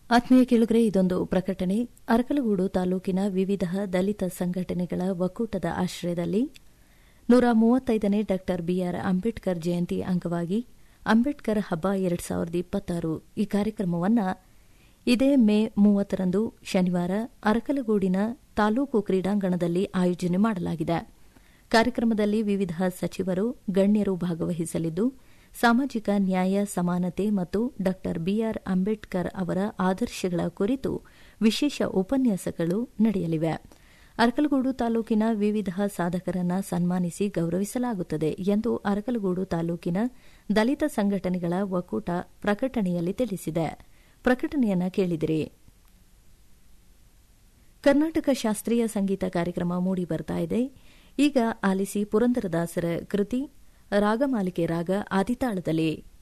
ಆತ್ಮೀಯ ಕೇಳುಗರೆ ಇದೊಂದು ಪ್ರಕಟಣೆ ಅರಕಲಗೂಡು ತಾಲೂಕಿನ ವಿವಿಧ ದಲಿತ ಸಂಘಟನೆಗಳ ಒಕ್ಕೂಟದ ಆಶ್ರಯದಲ್ಲಿ ನೂರ ಮೂವತ್ತೈದನೇ ಡಾ ಬಿಆರ್ ಅಂಬೇಡ್ಕರ್ ಜಯಂತಿ ಅಂಗವಾಗಿ ಅಂಬೇಡ್ಕರ್ ಹಬ್ಬ ಎರಡು ಸಾವಿರದ ಇಪ್ಪತ್ತಾರು ಈ ಕಾರ್ಯಕ್ರಮವನ್ನು ಇದೇ ಮೇ ಮೂವತ್ತರಂದು ಶನಿವಾರ ಅರಕಲಗೂಡಿನ ತಾಲೂಕು ಕ್ರೀಡಾಂಗಣದಲ್ಲಿ ಆಯೋಜನೆ ಮಾಡಲಾಗಿದೆ ಕಾರ್ಯಕ್ರಮದಲ್ಲಿ ವಿವಿಧ ಸಚಿವರು ಗಣ್ಯರು ಭಾಗವಹಿಸಲಿದ್ದು ಸಾಮಾಜಿಕ ನ್ಯಾಯ ಸಮಾನತೆ ಮತ್ತು ಡಾ ಬಿಆರ್ ಅಂಬೇಡ್ಕರ್ ಅವರ ಆದರ್ಶಗಳ ಕುರಿತು ವಿಶೇಷ ಉಪನ್ಯಾಸಗಳು ನಡೆಯಲಿವೆ ಅರಕಲಗೂಡು ತಾಲೂಕಿನ ವಿವಿಧ ಸಾಧಕರನ್ನ ಸನ್ಮಾನಿಸಿ ಗೌರವಿಸಲಾಗುತ್ತದೆ ಎಂದು ಅರಕಲಗೂಡು ತಾಲೂಕಿನ ದಲಿತ ಸಂಘಟನೆಗಳ ಒಕ್ಕೂಟ ಪ್ರಕಟಣೆಯಲ್ಲಿ ತಿಳಿಸಿದೆ ಪ್ರಕಟಣೆಯನ್ನ ಕೇಳಿದಿರಿ ಕರ್ನಾಟಕ ಶಾಸ್ತ್ರೀಯ ಸಂಗೀತ ಕಾರ್ಯಕ್ರಮ ಮೂಡಿ ಬರ್ತಾ ಇದೆ ಈಗ ಆಲಿಸಿ ಪುರಂದರದಾಸರ ಕೃತಿ ರಾಗಮಾಲಿಕೆ ರಾಗ ಆದಿತಾಳದಲ್ಲಿ